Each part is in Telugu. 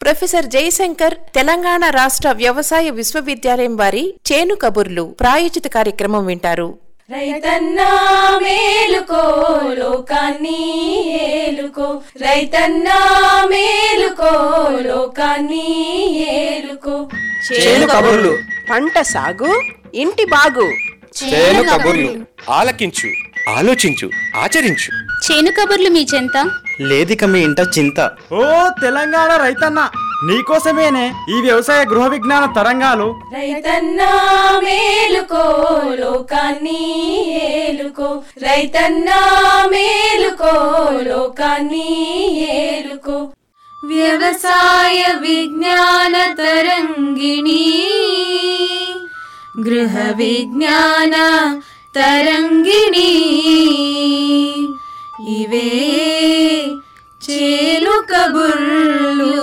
ప్రొఫెసర్ జయశంకర్ తెలంగాణ రాష్ట్ర వ్యవసాయ విశ్వవిద్యాలయం వారి చేను కబుర్లు ప్రాయోజిత కార్యక్రమం వింటారు రైతన్నా మేలుకో లోకాన్ని ఏలుకో రైతన్నా మేలుకో లోకాన్ని ఏలుకో చేను కబుర్లు పంట సాగు ఇంటి బాగు చేను కబుర్లు ఆలకించు ఆలోచించు ఆచరించు చేను కబుర్లు మీ చెంత లేదిక మీ ఇంట చింత ఓ తెలంగాణ రైతన్న నీకోసమేనే ఈ వ్యవసాయ గృహ విజ్ఞాన తరంగాలు రైతన్నా మేలుకో లోకాన్ని ఏలుకో రైతన్నా మేలుకో లోకాన్ని ఏలుకో వ్యవసాయ విజ్ఞాన తరంగిణి గృహ విజ్ఞాన తరంగిణి ఇవే చేలు కబుర్లు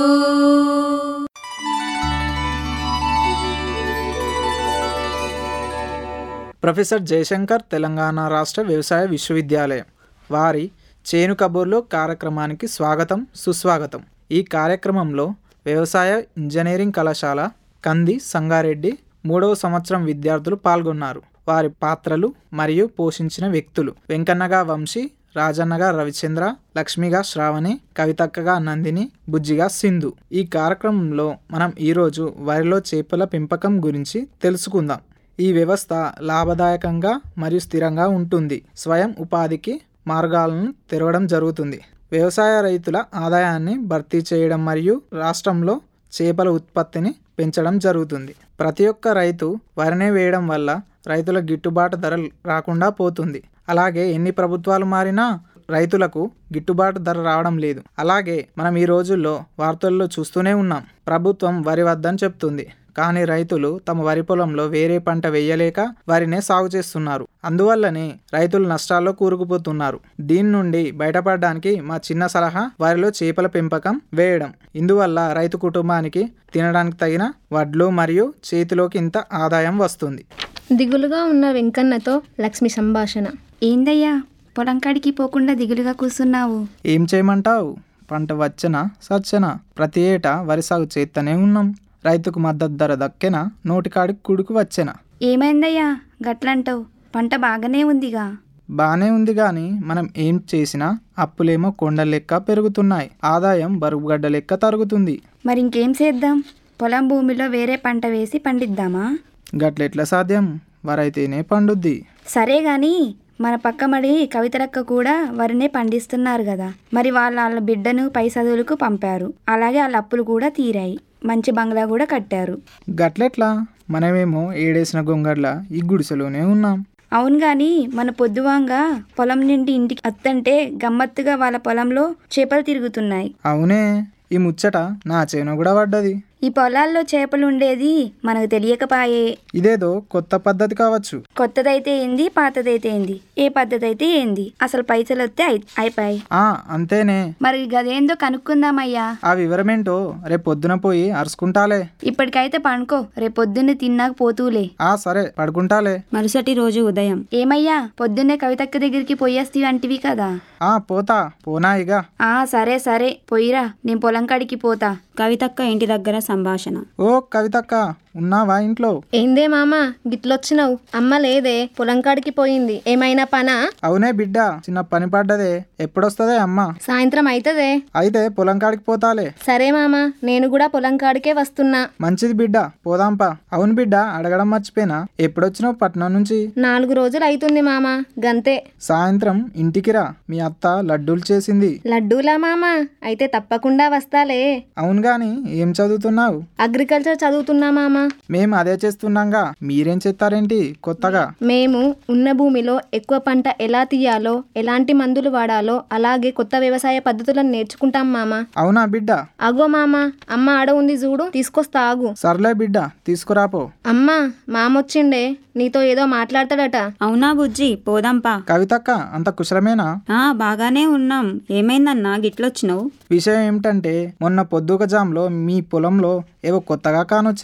ప్రొఫెసర్ జయశంకర్ తెలంగాణ రాష్ట్ర వ్యవసాయ విశ్వవిద్యాలయం వారి చేను కబుర్లు కార్యక్రమానికి స్వాగతం సుస్వాగతం ఈ కార్యక్రమంలో వ్యవసాయ ఇంజనీరింగ్ కళాశాల కంది సంగారెడ్డి మూడవ సంవత్సరం విద్యార్థులు పాల్గొన్నారు వారి పాత్రలు మరియు పోషించిన వ్యక్తులు వెంకన్నగా వంశీ రాజన్నగా రవిచంద్ర లక్ష్మిగా శ్రావణి కవితక్కగా నందిని బుజ్జిగా సింధు ఈ కార్యక్రమంలో మనం ఈరోజు వరిలో చేపల పెంపకం గురించి తెలుసుకుందాం ఈ వ్యవస్థ లాభదాయకంగా మరియు స్థిరంగా ఉంటుంది స్వయం ఉపాధికి మార్గాలను తెరవడం జరుగుతుంది వ్యవసాయ రైతుల ఆదాయాన్ని భర్తీ చేయడం మరియు రాష్ట్రంలో చేపల ఉత్పత్తిని పెంచడం జరుగుతుంది ప్రతి ఒక్క రైతు వరినే వేయడం వల్ల రైతుల గిట్టుబాటు ధర రాకుండా పోతుంది అలాగే ఎన్ని ప్రభుత్వాలు మారినా రైతులకు గిట్టుబాటు ధర రావడం లేదు అలాగే మనం ఈ రోజుల్లో వార్తల్లో చూస్తూనే ఉన్నాం ప్రభుత్వం వరి వద్దని చెప్తుంది కానీ రైతులు తమ వరి పొలంలో వేరే పంట వేయలేక వరినే సాగు చేస్తున్నారు అందువల్లనే రైతులు నష్టాల్లో కూరుకుపోతున్నారు దీని నుండి బయటపడడానికి మా చిన్న సలహా వరిలో చేపల పెంపకం వేయడం ఇందువల్ల రైతు కుటుంబానికి తినడానికి తగిన వడ్లు మరియు చేతిలోకి ఇంత ఆదాయం వస్తుంది దిగులుగా ఉన్న వెంకన్నతో లక్ష్మి సంభాషణ ఏందయ్యా పొలం కాడికి పోకుండా దిగులుగా కూర్చున్నావు ఏం చేయమంటావు పంట వచ్చనా సచ్చనా ప్రతి ఏటా వరి సాగు చేస్తూనే ఉన్నాం రైతుకు మద్దతు ధర దక్కెనా నోటికాడికి కుడుకు వచ్చెనా ఏమైందయ్యా గట్లంటావు పంట బాగానే ఉందిగా బానే ఉంది కానీ మనం ఏం చేసినా అప్పులేమో కొండ లెక్క పెరుగుతున్నాయి ఆదాయం బరుగుగడ్డ లెక్క తరుగుతుంది మరి ఇంకేం చేద్దాం పొలం భూమిలో వేరే పంట వేసి పండిద్దామా గట్లెట్లా సాధ్యం వరైతేనే పండుద్ది సరే గాని మన పక్కమడి కవితలక్క కూడా వరినే పండిస్తున్నారు కదా మరి వాళ్ళ వాళ్ళ బిడ్డను పై చదువులకు పంపారు అలాగే వాళ్ళ అప్పులు కూడా తీరాయి మంచి బంగ్లా కూడా కట్టారు గట్లెట్లా మనమేమో ఏడేసిన గొంగడ్ల ఈ గుడిసెలోనే ఉన్నాం అవును గాని మన పొద్దువాంగా పొలం నుండి ఇంటికి అత్తంటే గమ్మత్తుగా వాళ్ళ పొలంలో చేపలు తిరుగుతున్నాయి అవునే ఈ ముచ్చట నా చేను కూడా పడ్డది ఈ పొలాల్లో చేపలు ఉండేది మనకు తెలియకపాయే ఇదేదో కొత్త పద్ధతి కావచ్చు కొత్తదైతే ఏంది పాతదైతే ఏంది ఏ పద్ధతి అయితే ఏంది అసలు పైసలు వస్తే అయి- అయిపోయి ఆ అంతేనే మరి గదేందో కనుక్కుందామయ్యా ఆ వివరమేంటో రేపు పొద్దున పోయి అరుచుకుంటాలే ఇప్పటికైతే పనుకో రేపొద్దున్నే తిన్నాక పోతూలే ఆ సరే పడుకుంటాలే మరుసటి రోజు ఉదయం ఏమయ్యా పొద్దున్నే కవితక్క దగ్గరికి పోయేస్తివి అంటివి కదా ఆ పోతా పోనా ఇక ఆ సరే సరే పోయిరా నేను పొలం కాడికి పోతా కవితక్క ఇంటి దగ్గర సంభాషణ ఓ కవితక్క ఉన్నావా ఇంట్లో ఏందే మామ గిట్లొచ్చినావు అమ్మ లేదే పొలం కాడికి పోయింది ఏమైనా పనా అవునే బిడ్డ చిన్న పని పడ్డదే ఎప్పుడొస్తదే అమ్మ సాయంత్రం అయితదే అయితే పొలం కాడికి పోతాలే సరే మామ నేను కూడా పొలం కాడికే వస్తున్నా మంచిది బిడ్డ పోదాంపా అవును బిడ్డ అడగడం మర్చిపోయినా ఎప్పుడొచ్చినావు పట్నం నుంచి నాలుగు రోజులు అవుతుంది మామ గంతే సాయంత్రం ఇంటికి రా మీ అత్త లడ్డూలు చేసింది లడ్డూలా మామ అయితే తప్పకుండా వస్తాలే అవును గాని ఏం చదువుతున్నావు అగ్రికల్చర్ చదువుతున్నా మామ మేము అదే చేస్తున్నాంగా మీరేం చేస్తారేంటి కొత్తగా మేము ఉన్న భూమిలో ఎక్కువ పంట ఎలా తీయాలో ఎలాంటి మందులు వాడాలో అలాగే కొత్త వ్యవసాయ పద్ధతులను నేర్చుకుంటాం మామ అవునా బిడ్డ అగో మామ అమ్మ ఆడ ఉంది చూడు తీసుకొస్తా ఆగు సర్లే బిడ్డ తీసుకురాపో అమ్మా మామొచ్చిండే నీతో ఏదో మాట్లాడతాడట అవునా బుజ్జి పోదాంపా కవితక్క అంత కుశలమేనా ఆ బాగానే ఉన్నాం ఏమైందన్నా గిట్లొచ్చినావు విషయం ఏమిటంటే మొన్న పొద్దుక జాంలో మీ పొలంలో ఏవో కొత్తగా కానొచ్చినాయి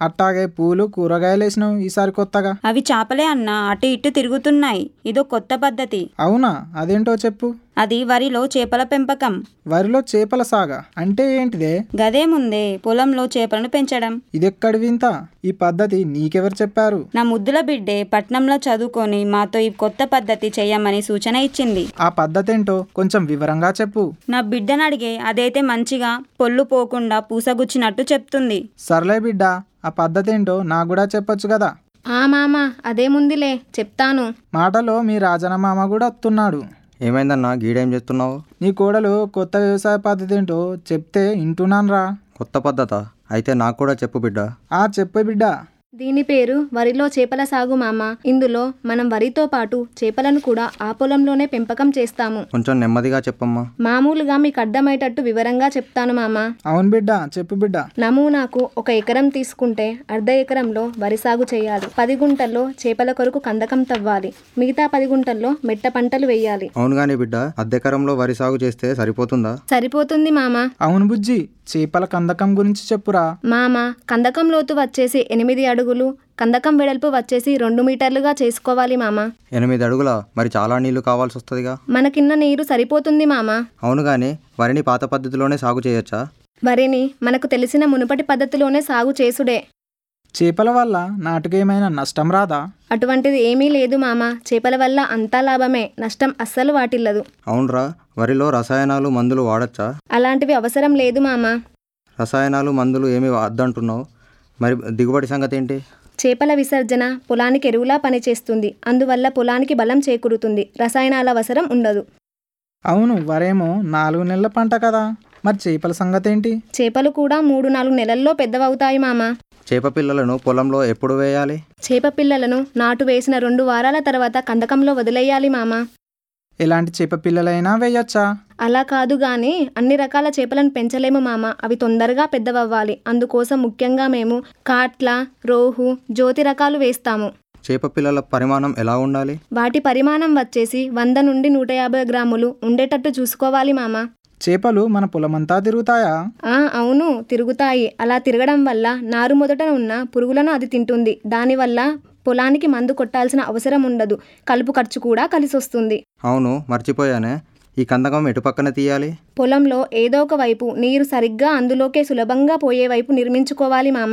అట్టాగే పూలు కూరగాయలు వేసినావు ఈసారి కొత్తగా అవి చేపలే అన్న అటు ఇటు తిరుగుతున్నాయి ఇదో కొత్త పద్ధతి అవునా అదేంటో చెప్పు అది వరిలో చేపల పెంపకం వరిలో చేపల సాగ అంటే ఏంటిదే గదేముందే పొలంలో చేపలను పెంచడం ఇదెక్కడి వింత ఈ పద్ధతి నీకెవరు చెప్పారు నా ముద్దుల బిడ్డే పట్నంలో చదువుకొని మాతో ఈ కొత్త పద్ధతి చేయమని సూచన ఇచ్చింది ఆ పద్ధతి ఏంటో కొంచెం వివరంగా చెప్పు నా బిడ్డను అడిగే అదైతే మంచిగా పొల్లు పోకుండా పూసగుచ్చినట్టు చెప్తుంది సర్లే బిడ్డ ఆ పద్ధతి ఏంటో నాకు కూడా చెప్పొచ్చు కదా ఆ మామ అదేముందిలే చెప్తాను మాటలో మీ రాజన మామ కూడా వస్తున్నాడు ఏమైందన్నా గీడేం చేస్తున్నావు నీ కోడలు కొత్త వ్యవసాయ పద్ధతి ఏంటో చెప్తే వింటున్నాను రా కొత్త పద్ధత అయితే నాకు కూడా చెప్పు బిడ్డ ఆ చెప్పు బిడ్డ దీని పేరు వరిలో చేపల సాగు మామ ఇందులో మనం వరితో పాటు చేపలను కూడా ఆ పొలంలోనే పెంపకం చేస్తాము కొంచెం నెమ్మదిగా చెప్పమ్మా మామూలుగా మీకు అర్థమయ్యేటట్టు వివరంగా చెప్తాను మామ అవును బిడ్డ చెప్పు బిడ్డ నమూనాకు ఒక ఎకరం తీసుకుంటే అర్ధ ఎకరంలో వరి సాగు చేయాలి పది గుంటల్లో చేపల కొరకు కందకం తవ్వాలి మిగతా పది గుంటల్లో మెట్ట పంటలు వేయాలి అవును గాని బిడ్డ అద్దెకరంలో వరి సాగు చేస్తే సరిపోతుందా సరిపోతుంది మామ అవును బుజ్జి చేపల కందకం గురించి చెప్పురా మామ కందకం లోతు వచ్చేసి ఎనిమిది అడుగులు కందకం వెడల్పు వచ్చేసి రెండు మీటర్లుగా చేసుకోవాలి మామ ఎనిమిది అడుగుల మరి చాలా నీళ్లు కావాల్సి వస్తుందిగా మనకిన్న నీరు సరిపోతుంది మామ అవును గాని వరిని పాత పద్ధతిలోనే సాగు చేయొచ్చా వరిని మనకు తెలిసిన మునుపటి పద్ధతిలోనే సాగు చేసుడే చేపల వల్ల నాటుకేమైనా నష్టం రాదా అటువంటిది ఏమీ లేదు మామ చేపల వల్ల అంతా లాభమే నష్టం అస్సలు వాటిల్లదు అవునరా వరిలో రసాయనాలు మందులు వాడచ్చా అలాంటివి అవసరం లేదు మామ రసాయనాలు మందులు ఏమి వద్దంటున్నావు మరి దిగుబడి సంగతి ఏంటి చేపల విసర్జన పొలానికి ఎరువులా పనిచేస్తుంది అందువల్ల పొలానికి బలం చేకూరుతుంది రసాయనాల అవసరం ఉండదు అవును వరేమో నాలుగు నెలల పంట కదా మరి చేపల సంగతి ఏంటి చేపలు కూడా మూడు నాలుగు నెలల్లో పెద్దవవుతాయి మామ చేప పిల్లలను పొలంలో ఎప్పుడు వేయాలి చేప పిల్లలను నాటు వేసిన రెండు వారాల తర్వాత కందకంలో వదిలేయాలి మామ ఎలాంటి చేప పిల్లలైనా వేయొచ్చా అలా కాదు గాని అన్ని రకాల చేపలను పెంచలేము మామ అవి తొందరగా పెద్దవవ్వాలి అందుకోసం ముఖ్యంగా మేము కాట్ల రోహు జ్యోతి రకాలు వేస్తాము చేప పిల్లల పరిమాణం ఎలా ఉండాలి వాటి పరిమాణం వచ్చేసి వంద నుండి నూట యాభై గ్రాములు ఉండేటట్టు చూసుకోవాలి మామ చేపలు మన పొలమంతా తిరుగుతాయా ఆ అవును తిరుగుతాయి అలా తిరగడం వల్ల నారు మొదట ఉన్న పురుగులను అది తింటుంది దానివల్ల పొలానికి మందు కొట్టాల్సిన అవసరం ఉండదు కలుపు ఖర్చు కూడా కలిసొస్తుంది అవును మర్చిపోయానే ఈ కందకం ఎటు పక్కన తీయాలి పొలంలో ఏదో ఒక వైపు నీరు సరిగ్గా అందులోకే సులభంగా పోయే వైపు నిర్మించుకోవాలి మామ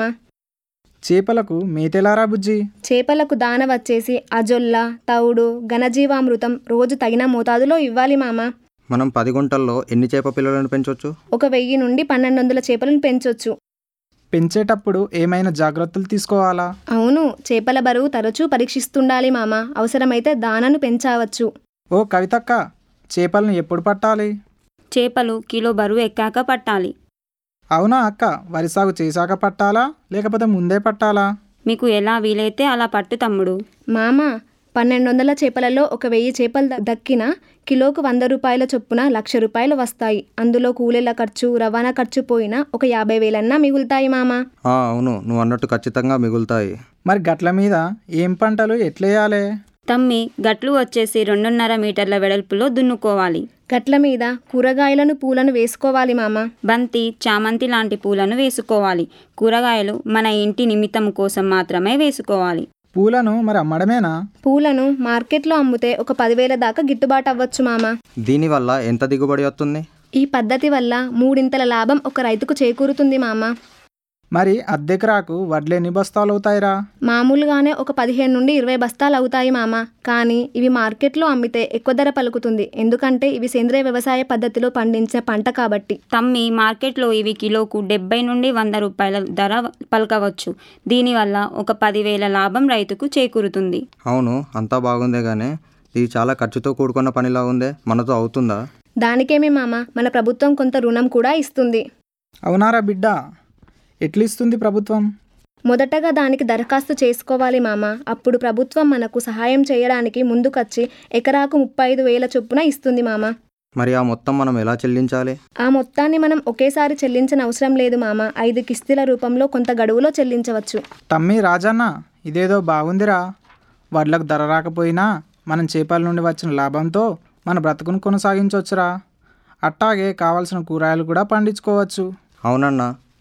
చేపలకు మేతెలారా బుజ్జి చేపలకు దాన వచ్చేసి అజొల్ల తౌడు ఘనజీవామృతం రోజు తగిన మోతాదులో ఇవ్వాలి మామ మనం పది గుంటల్లో ఎన్ని చేప పిల్లలను పెంచవచ్చు ఒక వెయ్యి నుండి పన్నెండు వందల చేపలను పెంచొచ్చు పెంచేటప్పుడు ఏమైనా జాగ్రత్తలు తీసుకోవాలా అవును చేపల బరువు తరచూ పరీక్షిస్తుండాలి మామ అవసరమైతే దానను పెంచవచ్చు ఓ కవితక్క చేపలను ఎప్పుడు పట్టాలి చేపలు కిలో బరువు ఎక్కాక పట్టాలి అవునా అక్క వరి సాగు చేశాక పట్టాలా లేకపోతే ముందే పట్టాలా మీకు ఎలా వీలైతే అలా పట్టు తమ్ముడు మామ పన్నెండు వందల చేపలలో ఒక వెయ్యి చేపలు ద- దక్కిన కిలోకు వంద రూపాయల చొప్పున లక్ష రూపాయలు వస్తాయి అందులో కూలీల ఖర్చు రవాణా ఖర్చు పోయినా ఒక యాభై వేలన్నా మిగులుతాయి మామ ఆ, అవును నువ్వు అన్నట్టు ఖచ్చితంగా మిగులుతాయి మరి గట్ల మీద ఏం పంటలు ఎట్లేయాలే తమ్మి గట్లు వచ్చేసి రెండున్నర మీటర్ల వెడల్పులో దున్నుకోవాలి గట్ల మీద కూరగాయలను పూలను వేసుకోవాలి మామ బంతి చామంతి లాంటి పూలను వేసుకోవాలి కూరగాయలు మన ఇంటి నిమిత్తం కోసం మాత్రమే వేసుకోవాలి పూలను మరి అమ్మడమేనా పూలను మార్కెట్లో అమ్మితే ఒక పదివేల దాకా గిట్టుబాటు అవ్వచ్చు మామ దీనివల్ల ఎంత దిగుబడి వస్తుంది ఈ పద్ధతి వల్ల మూడింతల లాభం ఒక రైతుకు చేకూరుతుంది మామ మరి అద్దెకరాకు వడ్లు ఎన్ని బస్తాలు అవుతాయిరా మామూలుగానే ఒక పదిహేను నుండి ఇరవై బస్తాలు అవుతాయి మామ కానీ ఇవి మార్కెట్లో అమ్మితే ఎక్కువ ధర పలుకుతుంది ఎందుకంటే ఇవి సేంద్రియ వ్యవసాయ పద్ధతిలో పండించిన పంట కాబట్టి తమ్మి మార్కెట్లో ఇవి కిలోకు డెబ్బై నుండి వంద రూపాయల ధర పలకవచ్చు దీనివల్ల ఒక పదివేల లాభం రైతుకు చేకూరుతుంది అవును అంతా బాగుందే కానీ ఇది చాలా ఖర్చుతో కూడుకున్న పనిలా ఉందే మనతో అవుతుందా దానికేమే మామ మన ప్రభుత్వం కొంత రుణం కూడా ఇస్తుంది అవునారా బిడ్డ ఎట్లిస్తుంది ప్రభుత్వం మొదటగా దానికి దరఖాస్తు చేసుకోవాలి మామ అప్పుడు ప్రభుత్వం మనకు సహాయం చేయడానికి ముందుకొచ్చి ఎకరాకు ముప్పై ఐదు వేల చొప్పున ఇస్తుంది మామ మరి ఆ మొత్తం మనం ఎలా చెల్లించాలి ఆ మొత్తాన్ని మనం ఒకేసారి చెల్లించిన అవసరం లేదు మామ ఐదు కిస్తీల రూపంలో కొంత గడువులో చెల్లించవచ్చు తమ్మి రాజన్న ఇదేదో బాగుందిరా వడ్లకు ధర రాకపోయినా మనం చేపల నుండి వచ్చిన లాభంతో మన బ్రతుకును కొనసాగించవచ్చురా అట్టాగే కావాల్సిన కూరగాయలు కూడా పండించుకోవచ్చు అవునన్నా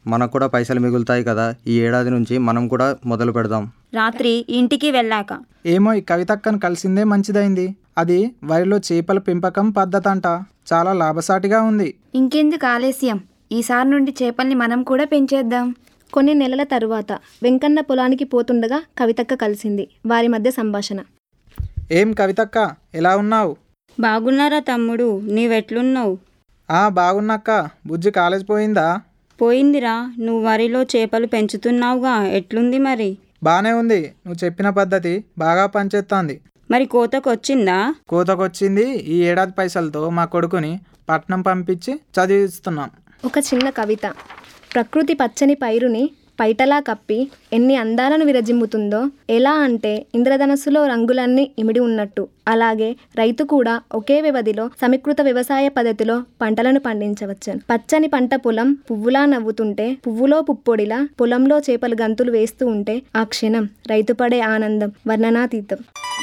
మనకు కూడా పైసలు మిగులుతాయి కదా ఈ ఏడాది నుంచి మనం కూడా మొదలు పెడదాం రాత్రి ఇంటికి వెళ్ళాక ఏమో ఈ కవితక్కను కలిసిందే మంచిదైంది అది వరిలో చేపల పెంపకం పద్ధతి అంట చాలా లాభసాటిగా ఉంది ఇంకెందుకు ఆలస్యం ఈసారి నుండి చేపల్ని మనం కూడా పెంచేద్దాం కొన్ని నెలల తరువాత వెంకన్న పొలానికి పోతుండగా కవితక్క కలిసింది వారి మధ్య సంభాషణ ఏం కవితక్క ఎలా ఉన్నావు బాగున్నారా తమ్ముడు నీవెట్లున్నావు ఆ బాగున్నాక్క బుజ్జి కాలేజ్ పోయిందా పోయిందిరా నువ్వు వరిలో చేపలు పెంచుతున్నావుగా ఎట్లుంది మరి బానే ఉంది నువ్వు చెప్పిన పద్ధతి బాగా పనిచేస్తోంది మరి కోతకు వచ్చిందా కోతకొచ్చింది ఈ ఏడాది పైసలతో మా కొడుకుని పట్నం పంపించి చదివిస్తున్నాం ఒక చిన్న కవిత ప్రకృతి పచ్చని పైరుని పైటలా కప్పి ఎన్ని అందాలను విరజిమ్ముతుందో ఎలా అంటే ఇంద్రధనస్సులో రంగులన్నీ ఇమిడి ఉన్నట్టు అలాగే రైతు కూడా ఒకే వ్యవధిలో సమీకృత వ్యవసాయ పద్ధతిలో పంటలను పండించవచ్చు పచ్చని పంట పొలం పువ్వులా నవ్వుతుంటే పువ్వులో పుప్పొడిలా పొలంలో చేపలు గంతులు వేస్తూ ఉంటే ఆ క్షణం రైతు పడే ఆనందం వర్ణనాతీతం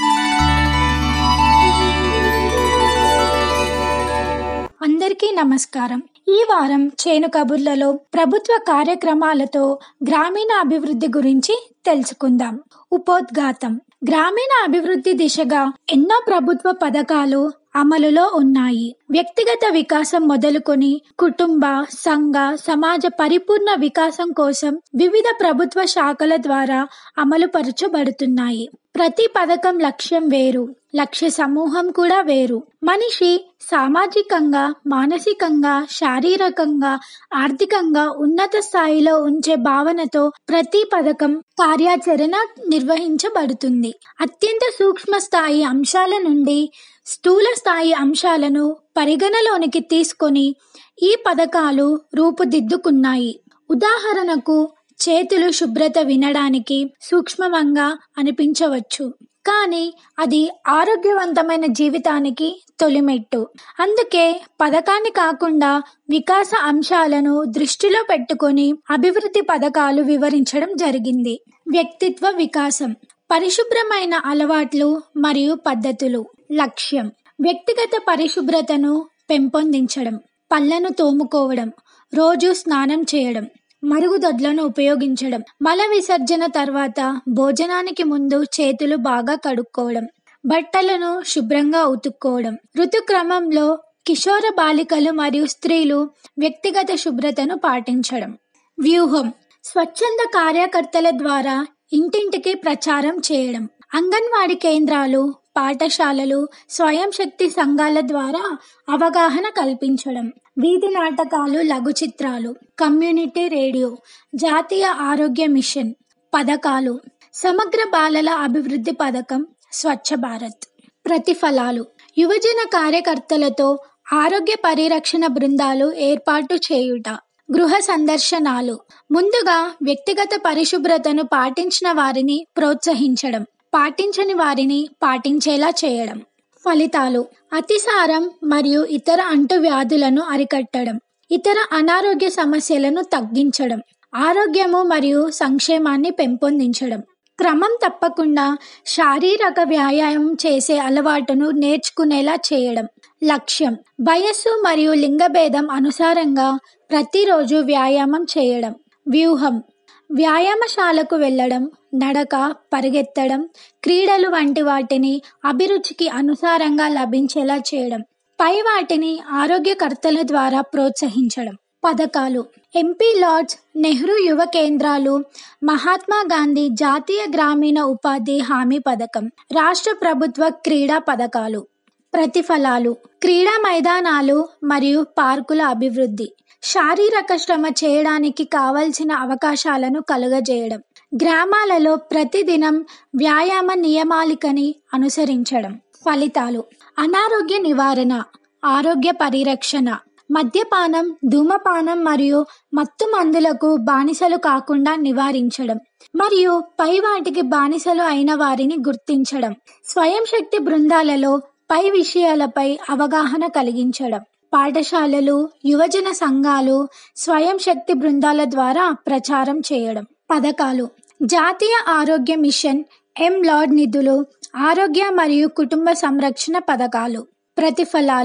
అందరికీ నమస్కారం ఈ వారం చేను కబుర్లలో ప్రభుత్వ కార్యక్రమాలతో గ్రామీణ అభివృద్ధి గురించి తెలుసుకుందాం ఉపోద్ఘాతం గ్రామీణ అభివృద్ధి దిశగా ఎన్నో ప్రభుత్వ పథకాలు అమలులో ఉన్నాయి వ్యక్తిగత వికాసం మొదలుకొని కుటుంబ సంఘ సమాజ పరిపూర్ణ వికాసం కోసం వివిధ ప్రభుత్వ శాఖల ద్వారా అమలుపరచబడుతున్నాయి ప్రతి పథకం లక్ష్యం వేరు లక్ష్య సమూహం కూడా వేరు మనిషి సామాజికంగా మానసికంగా శారీరకంగా ఆర్థికంగా ఉన్నత స్థాయిలో ఉంచే భావనతో ప్రతి పథకం కార్యాచరణ నిర్వహించబడుతుంది అత్యంత సూక్ష్మ స్థాయి అంశాల నుండి స్థూల స్థాయి అంశాలను పరిగణలోనికి తీసుకొని ఈ పథకాలు రూపుదిద్దుకున్నాయి ఉదాహరణకు చేతులు శుభ్రత వినడానికి సూక్ష్మంగా అనిపించవచ్చు కానీ అది ఆరోగ్యవంతమైన జీవితానికి తొలిమెట్టు అందుకే పథకాన్ని కాకుండా వికాస అంశాలను దృష్టిలో పెట్టుకొని అభివృద్ధి పథకాలు వివరించడం జరిగింది వ్యక్తిత్వ వికాసం పరిశుభ్రమైన అలవాట్లు మరియు పద్ధతులు లక్ష్యం వ్యక్తిగత పరిశుభ్రతను పెంపొందించడం పళ్ళను తోముకోవడం రోజు స్నానం చేయడం మరుగుదొడ్లను ఉపయోగించడం మల విసర్జన తర్వాత భోజనానికి ముందు చేతులు బాగా కడుక్కోవడం బట్టలను శుభ్రంగా ఉతుక్కోవడం ఋతుక్రమంలో కిషోర బాలికలు మరియు స్త్రీలు వ్యక్తిగత శుభ్రతను పాటించడం వ్యూహం స్వచ్ఛంద కార్యకర్తల ద్వారా ఇంటింటికి ప్రచారం చేయడం అంగన్వాడీ కేంద్రాలు పాఠశాలలు స్వయం శక్తి సంఘాల ద్వారా అవగాహన కల్పించడం వీధి నాటకాలు లఘు చిత్రాలు కమ్యూనిటీ రేడియో జాతీయ ఆరోగ్య మిషన్ పథకాలు సమగ్ర బాలల అభివృద్ధి పథకం స్వచ్ఛ భారత్ ప్రతిఫలాలు యువజన కార్యకర్తలతో ఆరోగ్య పరిరక్షణ బృందాలు ఏర్పాటు చేయుట గృహ సందర్శనాలు ముందుగా వ్యక్తిగత పరిశుభ్రతను పాటించిన వారిని ప్రోత్సహించడం పాటించని వారిని పాటించేలా చేయడం ఫలితాలు అతిసారం మరియు ఇతర అంటువ్యాధులను అరికట్టడం ఇతర అనారోగ్య సమస్యలను తగ్గించడం ఆరోగ్యము మరియు సంక్షేమాన్ని పెంపొందించడం క్రమం తప్పకుండా శారీరక వ్యాయామం చేసే అలవాటును నేర్చుకునేలా చేయడం లక్ష్యం వయస్సు మరియు లింగభేదం అనుసారంగా ప్రతిరోజు వ్యాయామం చేయడం వ్యూహం వ్యాయామశాలకు వెళ్ళడం నడక పరిగెత్తడం క్రీడలు వంటి వాటిని అభిరుచికి అనుసారంగా లభించేలా చేయడం పై వాటిని ఆరోగ్యకర్తల ద్వారా ప్రోత్సహించడం పథకాలు ఎంపీ లాడ్స్ నెహ్రూ యువ కేంద్రాలు మహాత్మా గాంధీ జాతీయ గ్రామీణ ఉపాధి హామీ పథకం రాష్ట్ర ప్రభుత్వ క్రీడా పథకాలు ప్రతిఫలాలు క్రీడా మైదానాలు మరియు పార్కుల అభివృద్ధి శారీరక శ్రమ చేయడానికి కావలసిన అవకాశాలను కలుగజేయడం గ్రామాలలో ప్రతిదినం వ్యాయామ నియమాలికని అనుసరించడం ఫలితాలు అనారోగ్య నివారణ ఆరోగ్య పరిరక్షణ మద్యపానం ధూమపానం మరియు మత్తు మందులకు బానిసలు కాకుండా నివారించడం మరియు పై వాటికి బానిసలు అయిన వారిని గుర్తించడం స్వయం శక్తి బృందాలలో పై విషయాలపై అవగాహన కలిగించడం పాఠశాలలు యువజన సంఘాలు స్వయం శక్తి బృందాల ద్వారా ప్రచారం చేయడం పథకాలు జాతీయ ఆరోగ్య మిషన్ ఎం లార్డ్ నిధులు ఆరోగ్య మరియు కుటుంబ సంరక్షణ పథకాలు ప్రతిఫలాలు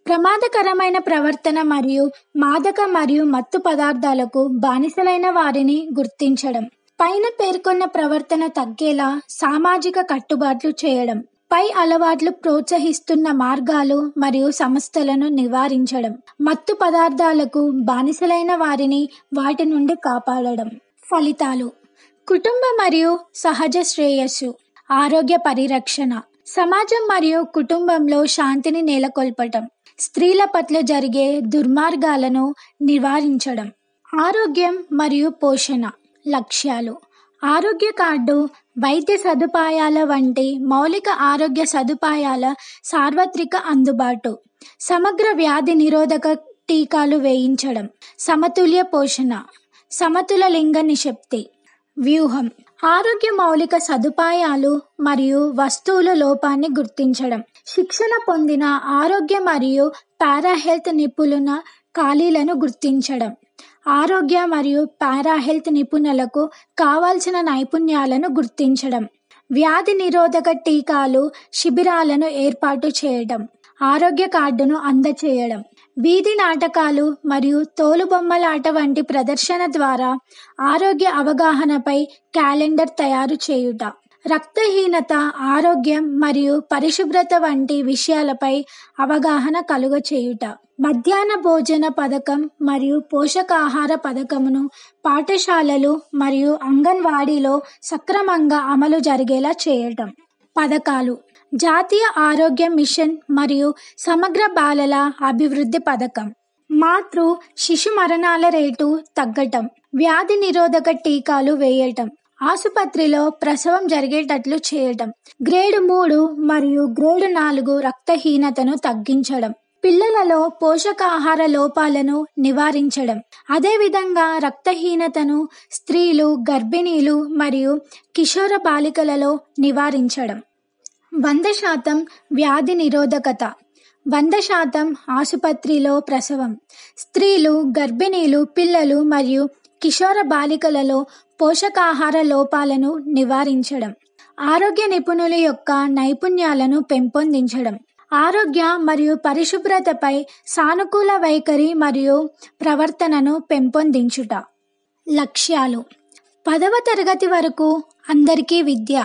ప్రమాదకరమైన ప్రవర్తన మరియు మాదక మరియు మత్తు పదార్థాలకు బానిసలైన వారిని గుర్తించడం పైన పేర్కొన్న ప్రవర్తన తగ్గేలా సామాజిక కట్టుబాట్లు చేయడం పై అలవాట్లు ప్రోత్సహిస్తున్న మార్గాలు మరియు సంస్థలను నివారించడం మత్తు పదార్థాలకు బానిసలైన వారిని వాటి నుండి కాపాడడం ఫలితాలు కుటుంబ మరియు సహజ శ్రేయస్సు ఆరోగ్య పరిరక్షణ సమాజం మరియు కుటుంబంలో శాంతిని నెలకొల్పటం స్త్రీల పట్ల జరిగే దుర్మార్గాలను నివారించడం ఆరోగ్యం మరియు పోషణ లక్ష్యాలు ఆరోగ్య కార్డు వైద్య సదుపాయాల వంటి మౌలిక ఆరోగ్య సదుపాయాల సార్వత్రిక అందుబాటు సమగ్ర వ్యాధి నిరోధక టీకాలు వేయించడం సమతుల్య పోషణ సమతుల లింగ నిషప్తి వ్యూహం ఆరోగ్య మౌలిక సదుపాయాలు మరియు వస్తువుల లోపాన్ని గుర్తించడం శిక్షణ పొందిన ఆరోగ్య మరియు పారా హెల్త్ నిపుణుల ఖాళీలను గుర్తించడం ఆరోగ్య మరియు పారా హెల్త్ నిపుణులకు కావాల్సిన నైపుణ్యాలను గుర్తించడం వ్యాధి నిరోధక టీకాలు శిబిరాలను ఏర్పాటు చేయడం ఆరోగ్య కార్డును అందచేయడం వీధి నాటకాలు మరియు తోలుబొమ్మలాట వంటి ప్రదర్శన ద్వారా ఆరోగ్య అవగాహనపై క్యాలెండర్ తయారు చేయుట రక్తహీనత ఆరోగ్యం మరియు పరిశుభ్రత వంటి విషయాలపై అవగాహన కలుగ చేయుట మధ్యాహ్న భోజన పథకం మరియు పోషకాహార పథకమును పాఠశాలలు మరియు అంగన్వాడీలో సక్రమంగా అమలు జరిగేలా చేయటం పథకాలు జాతీయ ఆరోగ్య మిషన్ మరియు సమగ్ర బాలల అభివృద్ధి పథకం మాతృ శిశు మరణాల రేటు తగ్గటం వ్యాధి నిరోధక టీకాలు వేయటం ఆసుపత్రిలో ప్రసవం జరిగేటట్లు చేయటం గ్రేడ్ మూడు మరియు గ్రేడ్ నాలుగు రక్తహీనతను తగ్గించడం పిల్లలలో పోషకాహార లోపాలను నివారించడం అదేవిధంగా రక్తహీనతను స్త్రీలు గర్భిణీలు మరియు కిషోర బాలికలలో నివారించడం వంద శాతం వ్యాధి నిరోధకత వంద శాతం ఆసుపత్రిలో ప్రసవం స్త్రీలు గర్భిణీలు పిల్లలు మరియు కిషోర బాలికలలో పోషకాహార లోపాలను నివారించడం ఆరోగ్య నిపుణుల యొక్క నైపుణ్యాలను పెంపొందించడం ఆరోగ్య మరియు పరిశుభ్రతపై సానుకూల వైఖరి మరియు ప్రవర్తనను పెంపొందించుట లక్ష్యాలు పదవ తరగతి వరకు అందరికీ విద్య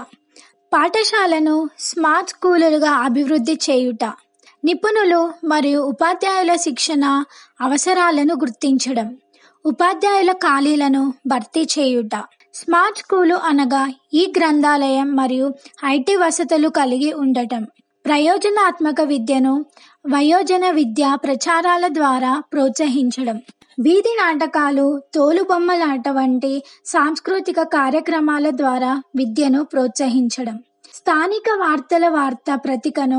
పాఠశాలను స్మార్ట్ స్కూలుగా అభివృద్ధి చేయుట నిపుణులు మరియు ఉపాధ్యాయుల శిక్షణ అవసరాలను గుర్తించడం ఉపాధ్యాయుల ఖాళీలను భర్తీ చేయుట స్మార్ట్ స్కూలు అనగా ఈ గ్రంథాలయం మరియు ఐటీ వసతులు కలిగి ఉండటం ప్రయోజనాత్మక విద్యను వయోజన విద్య ప్రచారాల ద్వారా ప్రోత్సహించడం వీధి నాటకాలు తోలుబొమ్మలాట వంటి సాంస్కృతిక కార్యక్రమాల ద్వారా విద్యను ప్రోత్సహించడం స్థానిక వార్తల వార్తా ప్రతికను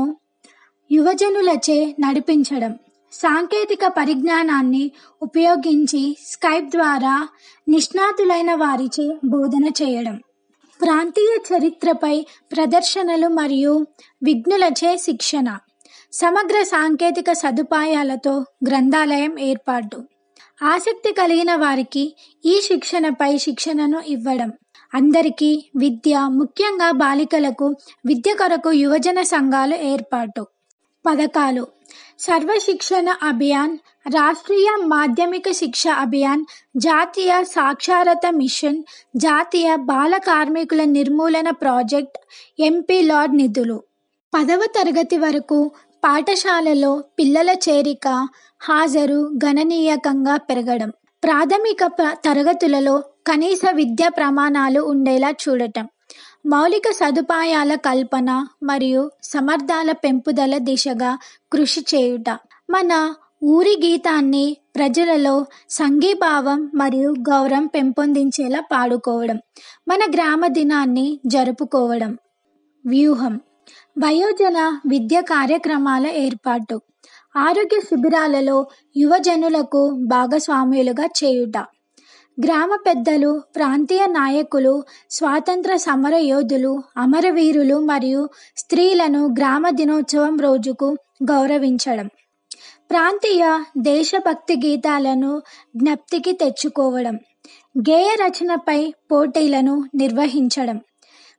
యువజనులచే నడిపించడం సాంకేతిక పరిజ్ఞానాన్ని ఉపయోగించి స్కైప్ ద్వారా నిష్ణాతులైన వారిచే బోధన చేయడం ప్రాంతీయ చరిత్రపై ప్రదర్శనలు మరియు విఘ్నులచే శిక్షణ సమగ్ర సాంకేతిక సదుపాయాలతో గ్రంథాలయం ఏర్పాటు ఆసక్తి కలిగిన వారికి ఈ శిక్షణపై శిక్షణను ఇవ్వడం అందరికీ విద్య ముఖ్యంగా బాలికలకు విద్య కొరకు యువజన సంఘాలు ఏర్పాటు పథకాలు సర్వశిక్షణ అభియాన్ రాష్ట్రీయ మాధ్యమిక శిక్ష అభియాన్ జాతీయ సాక్షరత మిషన్ జాతీయ బాల కార్మికుల నిర్మూలన ప్రాజెక్ట్ ఎంపీ లార్డ్ నిధులు పదవ తరగతి వరకు పాఠశాలలో పిల్లల చేరిక హాజరు గణనీయకంగా పెరగడం ప్రాథమిక ప- తరగతులలో కనీస విద్యా ప్రమాణాలు ఉండేలా చూడటం మౌలిక సదుపాయాల కల్పన మరియు సమర్థాల పెంపుదల దిశగా కృషి చేయుట మన ఊరి గీతాన్ని ప్రజలలో సంఘీభావం మరియు గౌరవం పెంపొందించేలా పాడుకోవడం మన గ్రామ దినాన్ని జరుపుకోవడం వ్యూహం వయోజన విద్య కార్యక్రమాల ఏర్పాటు ఆరోగ్య శిబిరాలలో యువజనులకు భాగస్వాములుగా చేయుట గ్రామ పెద్దలు ప్రాంతీయ నాయకులు స్వాతంత్ర సమర యోధులు అమరవీరులు మరియు స్త్రీలను గ్రామ దినోత్సవం రోజుకు గౌరవించడం ప్రాంతీయ దేశభక్తి గీతాలను జ్ఞప్తికి తెచ్చుకోవడం గేయ రచనపై పోటీలను నిర్వహించడం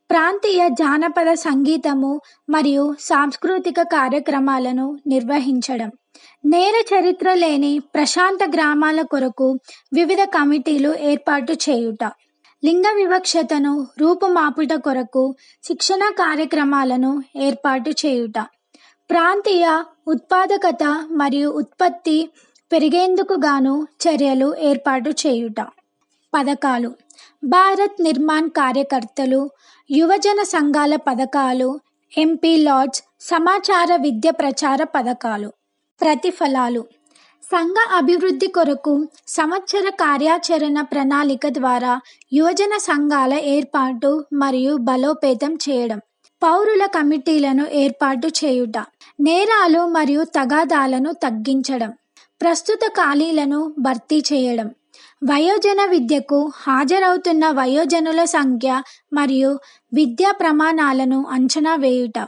ప్రాంతీయ జానపద సంగీతము మరియు సాంస్కృతిక కార్యక్రమాలను నిర్వహించడం నేర చరిత్ర లేని ప్రశాంత గ్రామాల కొరకు వివిధ కమిటీలు ఏర్పాటు చేయుట లింగ వివక్షతను రూపుమాపుట కొరకు శిక్షణ కార్యక్రమాలను ఏర్పాటు చేయుట ప్రాంతీయ ఉత్పాదకత మరియు ఉత్పత్తి పెరిగేందుకు గాను చర్యలు ఏర్పాటు చేయుట పథకాలు భారత్ నిర్మాణ్ కార్యకర్తలు యువజన సంఘాల పథకాలు ఎంపీ లాడ్జ్ సమాచార విద్య ప్రచార పథకాలు ప్రతిఫలాలు సంఘ అభివృద్ధి కొరకు సంవత్సర కార్యాచరణ ప్రణాళిక ద్వారా యువజన సంఘాల ఏర్పాటు మరియు బలోపేతం చేయడం పౌరుల కమిటీలను ఏర్పాటు చేయుట నేరాలు మరియు తగాదాలను తగ్గించడం ప్రస్తుత ఖాళీలను భర్తీ చేయడం వయోజన విద్యకు హాజరవుతున్న వయోజనుల సంఖ్య మరియు విద్యా ప్రమాణాలను అంచనా వేయుట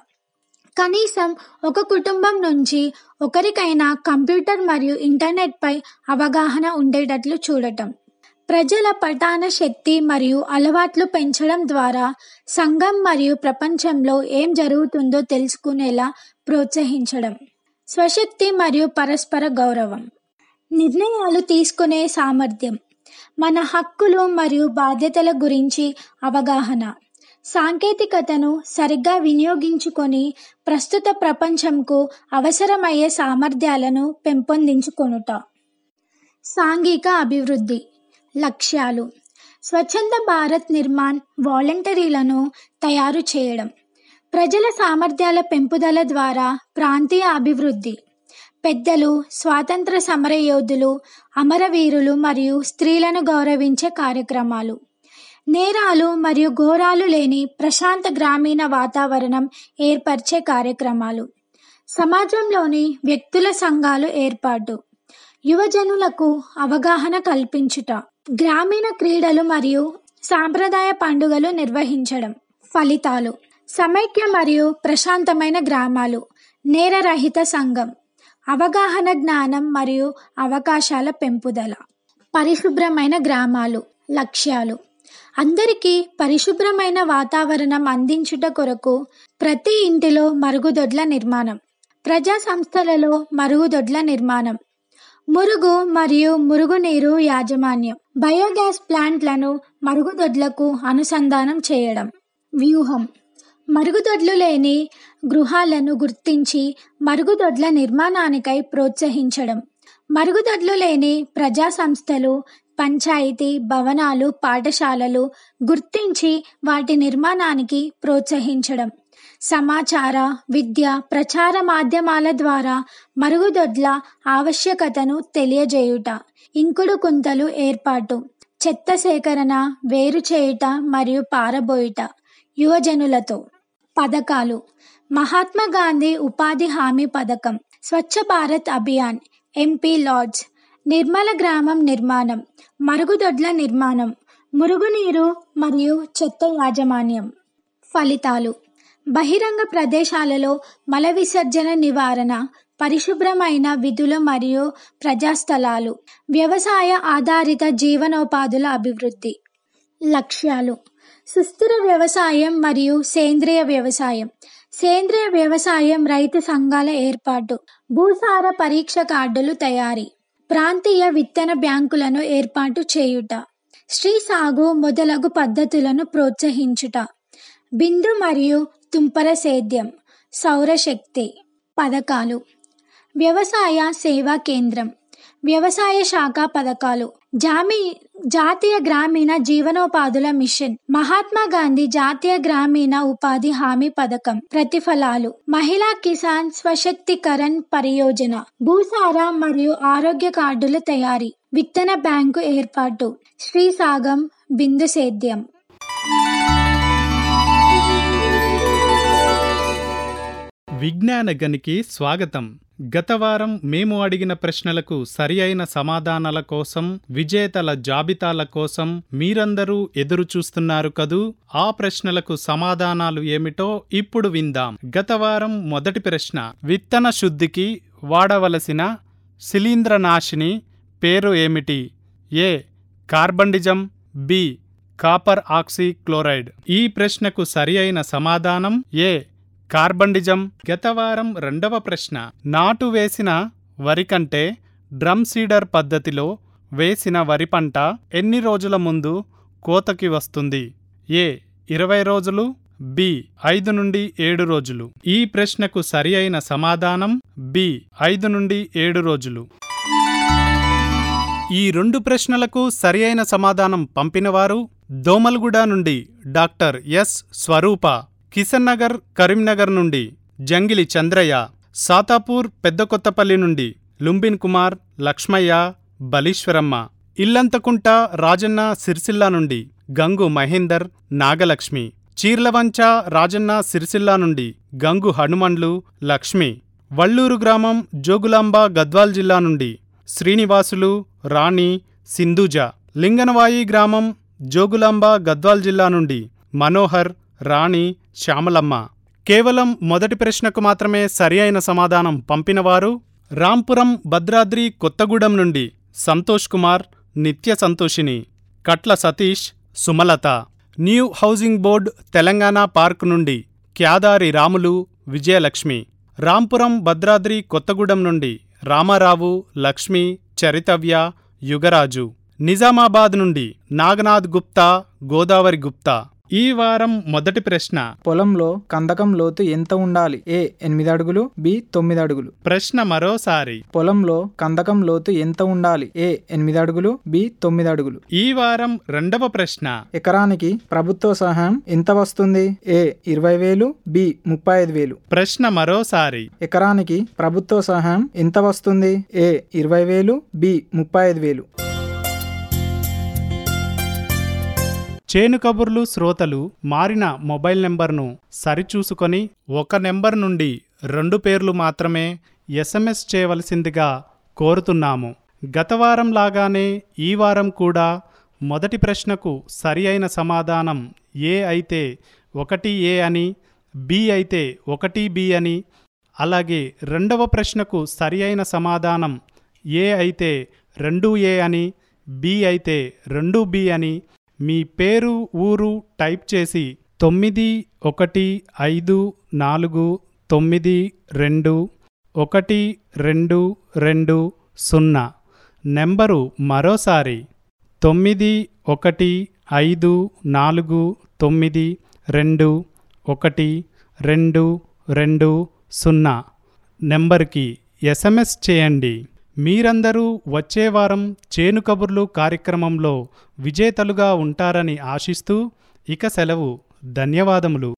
కనీసం ఒక కుటుంబం నుంచి ఒకరికైనా కంప్యూటర్ మరియు ఇంటర్నెట్పై అవగాహన ఉండేటట్లు చూడటం ప్రజల పఠాన శక్తి మరియు అలవాట్లు పెంచడం ద్వారా సంఘం మరియు ప్రపంచంలో ఏం జరుగుతుందో తెలుసుకునేలా ప్రోత్సహించడం స్వశక్తి మరియు పరస్పర గౌరవం నిర్ణయాలు తీసుకునే సామర్థ్యం మన హక్కులు మరియు బాధ్యతల గురించి అవగాహన సాంకేతికతను సరిగ్గా వినియోగించుకొని ప్రస్తుత ప్రపంచంకు అవసరమయ్యే సామర్థ్యాలను పెంపొందించుకొనుట సాంఘిక అభివృద్ధి లక్ష్యాలు స్వచ్ఛంద భారత్ నిర్మాణ్ వాలంటరీలను తయారు చేయడం ప్రజల సామర్థ్యాల పెంపుదల ద్వారా ప్రాంతీయ అభివృద్ధి పెద్దలు స్వాతంత్ర సమరయోధులు అమరవీరులు మరియు స్త్రీలను గౌరవించే కార్యక్రమాలు నేరాలు మరియు ఘోరాలు లేని ప్రశాంత గ్రామీణ వాతావరణం ఏర్పరిచే కార్యక్రమాలు సమాజంలోని వ్యక్తుల సంఘాలు ఏర్పాటు యువజనులకు అవగాహన కల్పించుట గ్రామీణ క్రీడలు మరియు సాంప్రదాయ పండుగలు నిర్వహించడం ఫలితాలు సమైక్య మరియు ప్రశాంతమైన గ్రామాలు నేరరహిత సంఘం అవగాహన జ్ఞానం మరియు అవకాశాల పెంపుదల పరిశుభ్రమైన గ్రామాలు లక్ష్యాలు అందరికీ పరిశుభ్రమైన వాతావరణం అందించుట కొరకు ప్రతి ఇంటిలో మరుగుదొడ్ల నిర్మాణం ప్రజా సంస్థలలో మరుగుదొడ్ల నిర్మాణం మురుగు మరియు మురుగునీరు యాజమాన్యం బయోగ్యాస్ ప్లాంట్లను మరుగుదొడ్లకు అనుసంధానం చేయడం వ్యూహం మరుగుదొడ్లు లేని గృహాలను గుర్తించి మరుగుదొడ్ల నిర్మాణానికై ప్రోత్సహించడం మరుగుదొడ్లు లేని ప్రజా సంస్థలు పంచాయతీ భవనాలు పాఠశాలలు గుర్తించి వాటి నిర్మాణానికి ప్రోత్సహించడం సమాచార విద్య ప్రచార మాధ్యమాల ద్వారా మరుగుదొడ్ల ఆవశ్యకతను తెలియజేయుట ఇంకుడు కుంతలు ఏర్పాటు చెత్త సేకరణ వేరు చేయుట మరియు పారబోయుట యువజనులతో పథకాలు మహాత్మా గాంధీ ఉపాధి హామీ పథకం స్వచ్ఛ భారత్ అభియాన్ ఎంపీ లాడ్జ్ నిర్మల గ్రామం నిర్మాణం మరుగుదొడ్ల నిర్మాణం మురుగునీరు మరియు చెత్త యాజమాన్యం ఫలితాలు బహిరంగ ప్రదేశాలలో మల విసర్జన నివారణ పరిశుభ్రమైన విధులు మరియు ప్రజాస్థలాలు వ్యవసాయ ఆధారిత జీవనోపాధుల అభివృద్ధి లక్ష్యాలు సుస్థిర వ్యవసాయం మరియు సేంద్రియ వ్యవసాయం సేంద్రియ వ్యవసాయం రైతు సంఘాల ఏర్పాటు భూసార పరీక్ష కార్డులు తయారీ ప్రాంతీయ విత్తన బ్యాంకులను ఏర్పాటు చేయుట శ్రీ సాగు మొదలగు పద్ధతులను ప్రోత్సహించుట బిందు మరియు తుంపర సేద్యం సౌరశక్తి పథకాలు వ్యవసాయ సేవా కేంద్రం వ్యవసాయ శాఖ పథకాలు జామీ జాతీయ గ్రామీణ జీవనోపాధుల మిషన్ మహాత్మా గాంధీ జాతీయ గ్రామీణ ఉపాధి హామీ పథకం ప్రతిఫలాలు మహిళా కిసాన్ స్వశక్తికరణ్ పరియోజన భూసార మరియు ఆరోగ్య కార్డుల తయారీ విత్తన బ్యాంకు ఏర్పాటు శ్రీసాగం బిందు సేద్యం విజ్ఞాన గనికి స్వాగతం గత వారం మేము అడిగిన ప్రశ్నలకు సరి అయిన సమాధానాల కోసం విజేతల జాబితాల కోసం మీరందరూ ఎదురు చూస్తున్నారు కదూ ఆ ప్రశ్నలకు సమాధానాలు ఏమిటో ఇప్పుడు విందాం గత వారం మొదటి ప్రశ్న విత్తన శుద్ధికి వాడవలసిన శిలీంద్రనాశిని పేరు ఏమిటి A carbendazim B copper oxychloride ఈ ప్రశ్నకు సరి అయిన సమాధానం ఏ కార్బండిజం గత వారం రెండవ ప్రశ్న నాటు వేసిన వరి కంటే డ్రమ్ సీడర్ పద్ధతిలో వేసిన వరి పంట ఎన్ని రోజుల ముందు కోతకి వస్తుంది ఏ ఇరవై రోజులు బి ఐదు నుండి ఏడు రోజులు ఈ ప్రశ్నకు సరి అయిన సమాధానం బి ఐదు నుండి ఏడు రోజులు ఈ రెండు ప్రశ్నలకు సరి అయిన సమాధానం పంపినవారు దోమల్గూడ నుండి డాక్టర్ ఎస్ స్వరూప కిషన్ నగర్ కరీంనగర్ నుండి జంగిలి చంద్రయ్య సాతాపూర్ పెద్దకొత్తపల్లి నుండి లుంబిన్ కుమార్ లక్ష్మయ్య బలీశ్వరమ్మ ఇల్లంతకుంట రాజన్న సిరిసిల్ల నుండి గంగు మహేందర్ నాగలక్ష్మి చీర్లవంచ రాజన్న సిరిసిల్ల నుండి గంగు హనుమండ్లు లక్ష్మి వల్లూరు గ్రామం జోగులాంబ గద్వాల్ జిల్లా నుండి శ్రీనివాసులు రాణి సింధుజ లింగనవాయి గ్రామం జోగులాంబ గద్వాల్ జిల్లా నుండి మనోహర్ రాణి శ్యామలమ్మ కేవలం మొదటి ప్రశ్నకు మాత్రమే సరి అయిన సమాధానం పంపినవారు రాంపురం భద్రాద్రి కొత్తగూడెం నుండి Santosh Kumar Nitya Santoshini Katla Satish Sumalatha new housing board Telangana park నుండి క్యాదారి రాములు విజయలక్ష్మి రాంపురం భద్రాద్రి కొత్తగూడెం నుండి రామారావు లక్ష్మి చరితవ్య యుగరాజు నిజామాబాద్ నుండి నాగనాథ్ గుప్తా గోదావరి గుప్తా ఈ వారం మొదటి ప్రశ్న పొలంలో కందకం లోతు ఎంత ఉండాలి ఏ ఎనిమిది అడుగులు బి తొమ్మిది అడుగులు ప్రశ్న మరోసారి పొలంలో కందకం లోతు ఎంత ఉండాలి ఏ ఎనిమిది అడుగులు బి తొమ్మిది అడుగులు ఈ వారం రెండవ ప్రశ్న ఎకరానికి ప్రభుత్వ సహాయం ఎంత వస్తుంది ఏ ఇరవై వేలు బి ముప్పై ఐదు వేలు ప్రశ్న మరోసారి ఎకరానికి ప్రభుత్వ సహాయం ఎంత వస్తుంది ఏ ఇరవై వేలు బి ముప్పై ఐదు వేలు చేను కబుర్లు శ్రోతలు మారిన మొబైల్ నెంబర్ను సరిచూసుకొని ఒక నెంబర్ నుండి రెండు పేర్లు మాత్రమే ఎస్ఎంఎస్ చేయవలసిందిగా కోరుతున్నాము గత వారం లాగానే ఈ వారం కూడా మొదటి ప్రశ్నకు సరి అయిన సమాధానం ఏ అయితే ఒకటి ఏ అని బి అయితే ఒకటి బి అని అలాగే రెండవ ప్రశ్నకు సరి అయిన సమాధానం ఏ అయితే రెండు ఏ అని బి అయితే రెండు బి అని మీ పేరు ఊరు టైప్ చేసి తొమ్మిది ఒకటి ఐదు నాలుగు తొమ్మిది రెండు ఒకటి రెండు రెండు సున్నా నెంబరు మరోసారి తొమ్మిది ఒకటి ఐదు నాలుగు తొమ్మిది రెండు ఒకటి రెండు రెండు సున్నా నెంబర్కి ఎస్ఎంఎస్ చేయండి మీరందరూ వచ్చే వారం చేను కబుర్లు కార్యక్రమంలో విజేతలుగా ఉంటారని ఆశిస్తూ ఇక సెలవు ధన్యవాదములు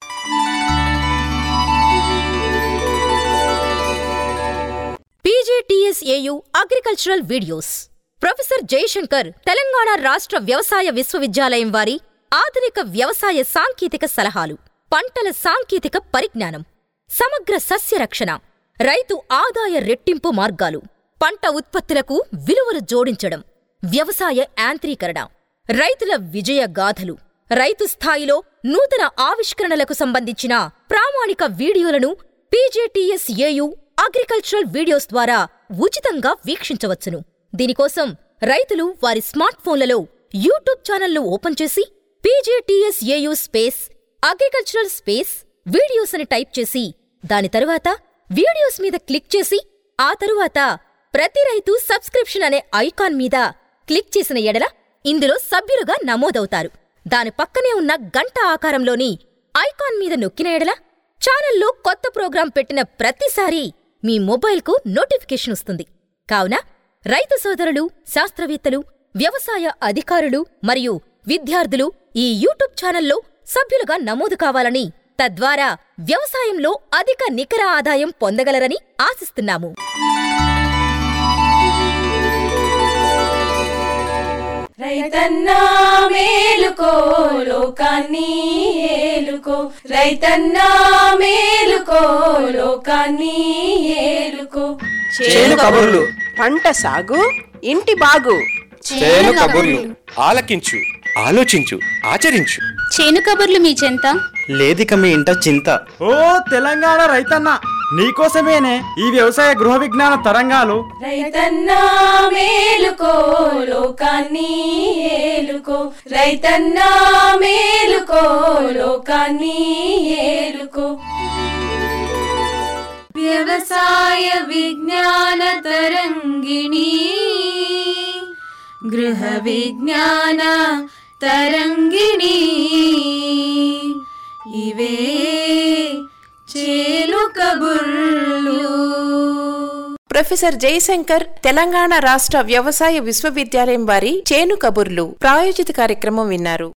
PJTSAU agricultural videos professor Jayashankar Telangana రాష్ట్ర వ్యవసాయ విశ్వవిద్యాలయం వారి ఆధునిక వ్యవసాయ సాంకేతిక సలహాలు పంటల సాంకేతిక పరిజ్ఞానం సమగ్ర సస్య రక్షణ రైతు ఆదాయ రెట్టింపు మార్గాలు పంట ఉత్పత్తులకు విలువలు జోడించడం వ్యవసాయ యాంత్రీకరణ రైతుల విజయ గాథలు రైతు స్థాయిలో నూతన ఆవిష్కరణలకు సంబంధించిన ప్రామాణిక వీడియోలను పీజేటీఎస్ఏయు అగ్రికల్చరల్ వీడియోస్ ద్వారా ఉచితంగా వీక్షించవచ్చును దీనికోసం రైతులు వారి స్మార్ట్ ఫోన్లలో యూట్యూబ్ ఛానల్ను ఓపెన్ చేసి PJTSAU space agricultural space videos అని టైప్ చేసి దాని తరువాత వీడియోస్ మీద క్లిక్ చేసి ఆ తరువాత ప్రతి రైతు సబ్స్క్రిప్షన్ అనే ఐకాన్ మీద క్లిక్ చేసిన ఎడల ఇందులో సభ్యులుగా నమోదవుతారు దాని పక్కనే ఉన్న గంట ఆకారంలోని ఐకాన్ మీద నొక్కిన ఎడల ఛానల్లో కొత్త ప్రోగ్రాం పెట్టిన ప్రతిసారీ మీ మొబైల్కు నోటిఫికేషన్ వస్తుంది కావున రైతు సోదరులు శాస్త్రవేత్తలు వ్యవసాయ అధికారులు మరియు విద్యార్థులు ఈ యూట్యూబ్ ఛానల్లో సభ్యులుగా నమోదు కావాలని తద్వారా వ్యవసాయంలో అధిక నికర ఆదాయం పొందగలరని ఆశిస్తున్నాము రైతన్నా మేలుకో లోకాన్ని ఏలుకో రైతన్నా మేలుకో లోకాన్ని ఏలుకో చేను కబుర్లు పంట సాగు ఇంటి బాగు చేను కబుర్లు ఆలకించు ఆలోచించు ఆచరించు చేను కబుర్లు మీ చెంత లేదిక మీ ఇంట చింత ఓ తెలంగాణ రైతన్న నీకోసమేనే ఈ వ్యవసాయ గృహ విజ్ఞాన తరంగాలు రైతన్నా మేలుకో లోకాన్ని ఏలుకో రైతన్నా మేలుకో లోకాన్ని ఏలుకో వ్యవసాయ విజ్ఞాన తరంగిణి గృహ విజ్ఞాన తరంగిణి ఇవే చేలు కబుర్లు ప్రొఫెసర్ జయశంకర్ తెలంగాణ రాష్ట్ర వ్యవసాయ విశ్వవిద్యాలయం వారి చేను కబుర్లు ప్రాయోజిత కార్యక్రమం విన్నారు